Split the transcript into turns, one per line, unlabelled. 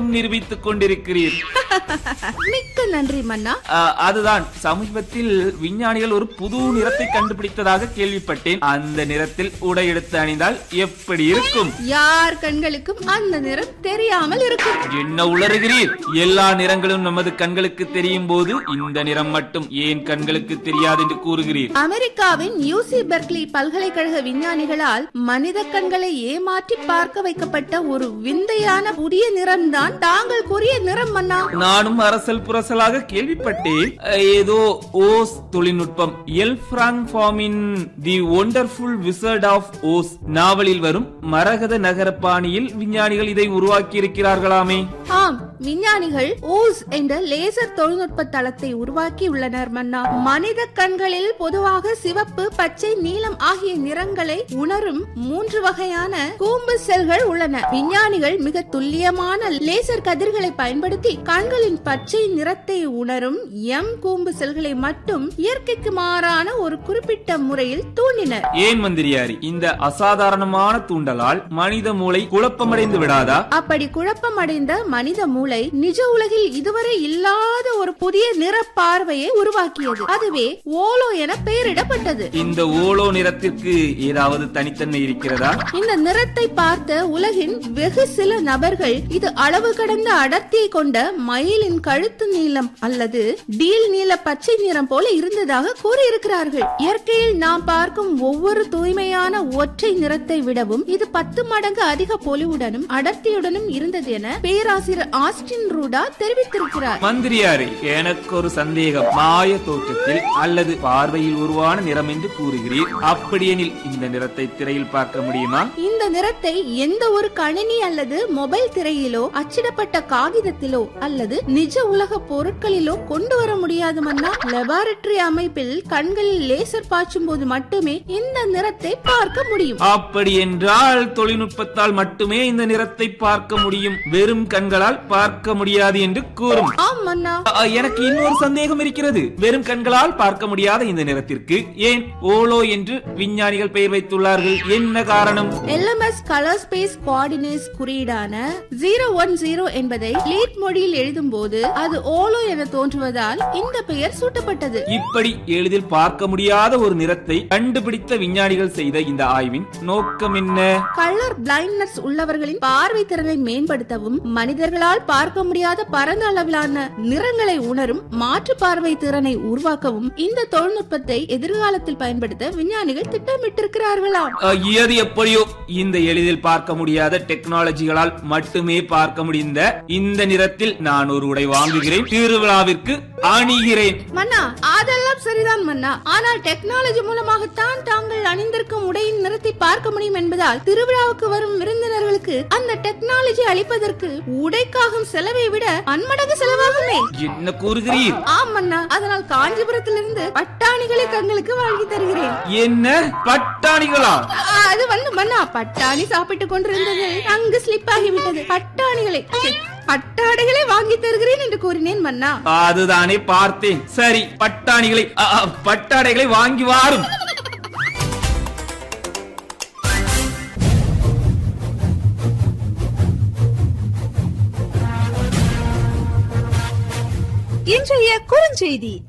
மீண்டும் நிரூபித்துக் கொண்டிருக்கிறீர்
மிக்க நன்றி மன்னா
ஆ, அதுதான் சமீபத்தில் விஞ்ஞானிகள் ஒரு புது நிறத்தை கண்டுபிடித்ததாக கேள்விப்பட்டேன் அந்த நிறத்தில் உடை எடுத்து அணிந்தால் எப்படி இருக்கும்
யார் கண்களுக்கும் அந்த நிறம் தெரியாமல் இருக்கும்
என்ன உளறுகிறீர் எல்லா நிறங்களும் நமது கண்களுக்கு தெரியும் போது இந்த நிறம் மட்டும் ஏன் கண்களுக்கு தெரியாது என்று கூறுகிறீர்
அமெரிக்காவின் யூசி பெர்க்லி பல்கலைக்கழக விஞ்ஞானிகளால் மனித கண்களை ஏமாற்றி பார்க்க வைக்கப்பட்ட ஒரு விந்தையான புதிய நிறம்தான் தாங்கள் கூறிய நிறம் மன்னா
நானும் அரசல் புரசலாக கேள்விப்பட்டேன் அஹ், ஏதோ ஓஸ் தொழில்நுட்பம் எல் பிராங்க் ஃபார்மின் the wonderful wizard of Oz நாவலில் வரும் மரகத நகர பாணியில் விஞ்ஞானிகள் இதை உருவாக்கி இருக்கிறார்களாமே
ஆம் விஞ்ஞானிகள் ஓஸ் என்ற லேசர் தொழில்நுட்ப தளத்தை உருவாக்கி உள்ளனர் மன்னா மனித கண்களில் பொதுவாக சிவப்பு பச்சை நீலம் ஆகிய நிறங்களை உணரும் மூன்று வகையான கூம்பு செல்கள் உள்ளன விஞ்ஞானிகள் மிக துல்லியமான லேசர் கதிர்களை பயன்படுத்தி கண்களின் பச்சை நிறத்தை உணரும் எம் கூம்பு செல்களை மட்டும் இயற்கைக்கு மாறான ஒரு குறிப்பிட்ட முறையில் தூண்டினர்
ஏன் மந்திரியாரி இந்த அசாதாரணமான தூண்டலால் மனித மூளை குழப்பமடைந்து விடாதா
அப்படி குழப்பமடைந்த மனித மூளை நிஜ உலகில் இதுவரை இல்லாத ஒரு புதிய நிற பார்வையை உருவாக்கியது அதுவே ஓலோ என பெயரிடப்பட்டது
இந்த ஓலோ நிறத்திற்கு ஏதாவது தனித்தன்மை இருக்கிறதா
இந்த நிறத்தை பார்த்த உலகின் வெகு சில நபர்கள் இது அளவு கடந்த அடர்த்தியை கொண்ட மயிலின் கழுத்து நீளம் அல்லது டீல் நீல பச்சை நிறம் போல இருந்ததாக கூறியிருக்கிறார்கள் இயற்கையில் நாம் பார்க்கும் ஒவ்வொரு தூய்மையான ஒற்றை நிறத்தை விடவும் இது பத்து மடங்கு அதிக பொலிவுடனும் அடர்த்தியுடனும் இருந்தது என பேராசிரியர் ஆஸ்டின் ரூடா தெரிவித்திருக்கிறார்
மந்திரியாரே எனக்கு ஒரு சந்தேகம் மாய தோற்றத்தில் அல்லது பார்வையில் உருவான நிறம் என்று கூறுகிறீர் அப்படியெனில் இந்த நிறத்தை திரையில் பார்க்க முடியுமா
இந்த நிறத்தை எந்த ஒரு கணினி அல்லது மொபைல் திரையிலோ அச்சிடப்பட்ட காகிதத்திலோ அல்லது நிஜ உலக பொருட்களிலோ கொண்டு வர முடியாது மன்னா லெபார்டரி அமைப்பில் கண்களில் லேசர் பாய்ச்சும் போது மட்டுமே இந்த நிறத்தை பார்க்க முடியும்
அப்படி என்றால் தொழில்நுட்பத்தால் மட்டுமே இந்த நிறத்தை பார்க்க முடியும் வெறும் கண்களால் பார்க்க முடியாது என்று கூறும்
ஆம் மன்னா
அ, எனக்கு இன்னொரு சந்தேகம் இருக்கிறது வெறும் கண்களால் பார்க்க முடியாத இந்த நிறத்திற்கு ஏன் ஓலோ என்று விஞ்ஞானிகள் பெயர் வைத்துள்ளார்கள் என்ன காரணம்
எல்எம்எஸ் கலர் ஸ்பேஸ் கோஆர்டினேட்ஸ் குறியீடான ஜீரோ ஒன் ஜீரோ என்பதை லீட் மொழியில் எழுதும் போது அது ஓலோ என தோன்றுவதால் இந்த பெயர் சூட்டப்பட்டது
இப்படி எளிதில் பார்க்க முடியாத ஒரு நிறத்தை கண்டுபிடித்த விஞ்ஞானிகள் செய்த இந்த ஆய்வின் நோக்கம் என்ன
கலர் பிளைண்ட்னஸ் உள்ளவர்களின் பார்வை திறனை மேம்படுத்தவும் மனிதர்களால் பார்க்க முடியாத பரந்த அளவிலான நிறங்களை உணரும் மாற்று பார்வை திறனை உருவாக்கவும் இந்த தொழில்நுட்பத்தை எதிர்காலத்தில் பயன்படுத்த விஞ்ஞானிகள் திட்டமிட்டிருக்கிறார்களாம்
அ, எது எப்படியோ இந்த எளிதில் பார்க்க முடியாத டெக்னாலஜிகளால் மட்டுமே பார்க்க முடிந்த இந்த நிறத்தில் நான் ஒரு உடை வாங்குகிறேன் திருவிழாவிற்கு அணிகிறேன்
மன்னா அதெல்லாம் சரிதான் மன்னா ஆனால் டெக்னாலஜி மூலமாகத்தான் தாங்கள் அணிந்திருக்கும் உடையின் நிறத்தை பார்க்க முடியும் என்பதால் திருவிழாவுக்கு வரும் விருந்தினர்களுக்கு அந்த டெக்னாலஜி அளிப்பதற்கு உடைக்காகும் செலவை விட பன்மடங்கு செலவாகுமே
என்ன கூறுகிறீர்
ஆம் மன்னா அதனால் காஞ்சிபுரத்திலிருந்து பட்டாணிகளை தங்களுக்கு வாங்கி தருகிறேன்
என்ன பட்டாணிகளா
ஆ, அது வந்து மன்னா பட்டாணி சாப்பிட்டுக் கொண்டிருந்தது அங்கு ஸ்லிப் ஆகிவிட்டது பட்டாணிகளை ச்சே, பட்டாடைகளை வாங்கி தருகிறேன் என்று கூறினேன் மன்னா
அதுதானே பார்த்தேன் சரி பட்டாணிகளை அ, அ, பட்டாடைகளை வாங்கி வாரும்
இன்றைய குறுஞ்செய்தி